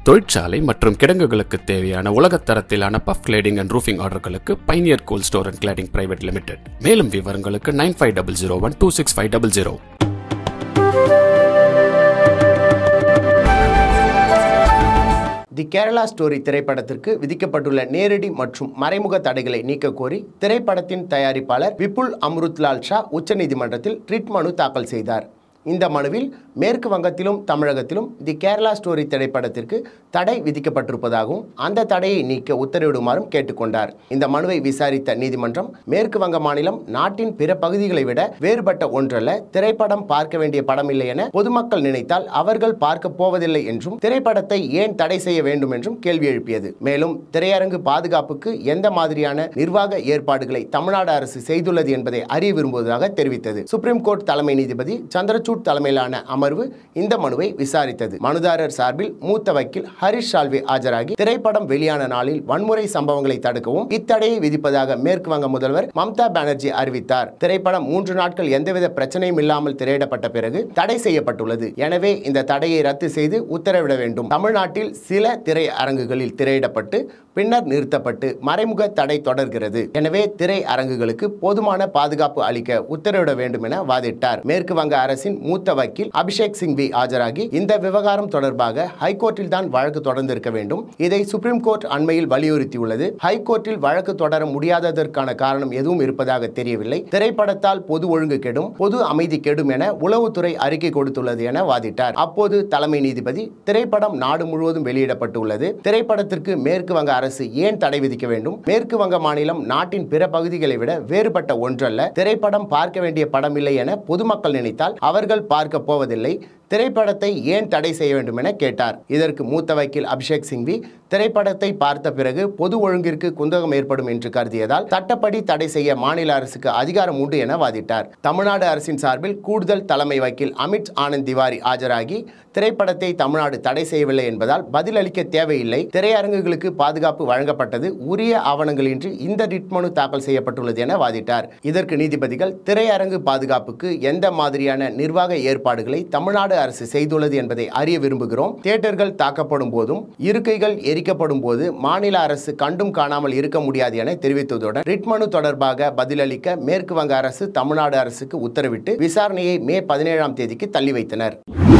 தொழிற்சாலை மற்றும் கிடங்குகளுக்கு தேவையான உலகத் தரத்திலான பஃப் கிளேடிங் அண்ட் ரூஃபிங் ஆர்டர்களுக்கு pioneer coal store and cladding private limited மேலும் விவரங்களுக்கு nine five double zero one two six five double zero the Kerala story திரைப்படத்திற்கு விதிக்கப்பட்டுள்ள நேரடி மற்றும் மறைமுக தடைகளை நீக்க கோரி திரைப்படத்தின் தயாரிப்பாளர் விபுல் அம்ருத்லால் ஷா உச்சநீதிமன்றத்தில் ரிட் மனு தாக்கல் செய்தார் இந்த மனுவில் மேற்கு வங்கத்திலும் தமிழகத்திலும் தி கேரளா ஸ்டோரி திரைப்படத்திற்கு தடை விதிக்கப்பட்டிருப்பதாகவும் அந்த தடையை நீக்க உத்தரவிடுமாறும் கேட்டுக்கொண்டார் இந்த மனுவை விசாரித்த நீதிமன்றம் மேற்கு வங்க மாநிலம் நாட்டின் பிற பகுதிகளை விட வேறுபட்ட ஒன்றல்ல திரைப்படம் பார்க்க வேண்டிய படம் இல்லை என பொதுமக்கள் நினைத்தால் அவர்கள் பார்க்க போவதில்லை என்றும் திரைப்படத்தை ஏன் தடை செய்ய வேண்டும் என்றும் கேள்வி எழுப்பியது மேலும் திரையரங்கு பாதுகாப்புக்கு எந்த மாதிரியான நிர்வாக ஏற்பாடுகளை தமிழ்நாடு அரசு செய்துள்ளது என்பதை அறிய விரும்புவதாக தெரிவித்தது சுப்ரீம் கோர்ட் தலைமை நீதிபதி சந்திரசூட் தலைமையிலான அமர்வு இந்த மனுவை விசாரித்தது மனுதாரர் சார்பில் மூத்த வக்கீல் ஹரிஷ் சால்வே ஆஜராகி திரைப்படம் வெளியான நாளில் வன்முறை சம்பவங்களை தடுக்கவும் இத்தடையை விதிப்பதாக மேற்கு வங்க முதல்வர் மம்தா பானர்ஜி அறிவித்தார் திரைப்படம் மூன்று நாட்கள் எந்தவித பிரச்சனையும் இல்லாமல் திரையிடப்பட்ட பிறகு தடை செய்யப்பட்டுள்ளது எனவே இந்த தடையை ரத்து செய்து உத்தரவிட வேண்டும் தமிழ்நாட்டில் சில திரை அரங்குகளில் திரையிடப்பட்டு பின்னர் நிறுத்தப்பட்டு மறைமுக தடை தொடர்கிறது எனவே திரை அரங்குகளுக்கு போதுமான பாதுகாப்பு அளிக்க உத்தரவிட வேண்டும் என வாதிட்டார் மேற்கு வங்க அரசின் மூத்த வக்கீல் அபிஷேக் சிங்வி ஆஜராகி இந்த விவகாரம் தொடர்பாக ஹைகோர்ட்டில் தான் வழக்கு தொடர்ந்திருக்க வேண்டும் இதை சுப்ரீம் கோர்ட் அண்மையில் வலியுறுத்தியுள்ளது ஹைகோர்ட்டில் வழக்கு தொடர முடியாததற்கான காரணம் எதுவும் இருப்பதாக தெரியவில்லை திரைப்படத்தால் பொது ஒழுங்கு கெடும் பொது அமைதி கெடும் என உளவுத்துறை அறிக்கை கொடுத்துள்ளது என வாதிட்டார் அப்போது தலைமை நீதிபதி திரைப்படம் நாடு முழுவதும் வெளியிடப்பட்டுள்ளது திரைப்படத்திற்கு மேற்கு வங்க அரசு ஏன் தடை விதிக்க வேண்டும் மேற்கு வங்க மாநிலம் நாட்டின் பிற பகுதிகளை விட வேறுபட்ட ஒன்றல்ல திரைப்படம் பார்க்க வேண்டிய படம் இல்லை என பொதுமக்கள் நினைத்தால் அவர்கள் பார்க்க போவதில்லை திரைப்படத்தை ஏன் தடை செய்ய வேண்டும் என கேட்டார் இதற்கு மூத்த வக்கீல் அபிஷேக் சிங்வி திரைப்படத்தை பார்த்த பிறகு பொது ஒழுங்கிற்கு குந்தகம் ஏற்படும் என்று கருதியதால் சட்டப்படி தடை செய்ய மாநில அரசுக்கு அதிகாரம் உண்டு என வாதிட்டார் தமிழ்நாடு அரசின் சார்பில் கூடுதல் தலைமை வக்கீல் அமித் ஆனந்த் திவாரி ஆஜராகி திரைப்படத்தை தமிழ்நாடு தடை செய்யவில்லை என்பதால் பதிலளிக்க தேவையில்லை திரையரங்குகளுக்கு பாதுகாப்பு வழங்கப்பட்டது உரிய ஆவணங்களின்றி இந்த ரிட் மனு தாக்கல் செய்யப்பட்டுள்ளது என வாதிட்டார் இதற்கு நீதிபதிகள் திரையரங்கு பாதுகாப்புக்கு எந்த மாதிரியான நிர்வாக ஏற்பாடுகளை தமிழ்நாடு அரசு செய்துள்ளது என்பதை அறிய விரும்புகிறோம் தியேட்டர்கள் தாக்கப்படும் போதும் இருக்கைகள் எரிக்கப்படும் போது மாநில அரசு கண்டும் காணாமல் இருக்க முடியாது என தெரிவித்ததுடன் ரிட் மனு தொடர்பாக பதிலளிக்க மேற்கு வங்க அரசு தமிழ்நாடு அரசுக்கு உத்தரவிட்டு விசாரணையை மே பதினேழாம் தேதிக்கு தள்ளி வைத்தனர்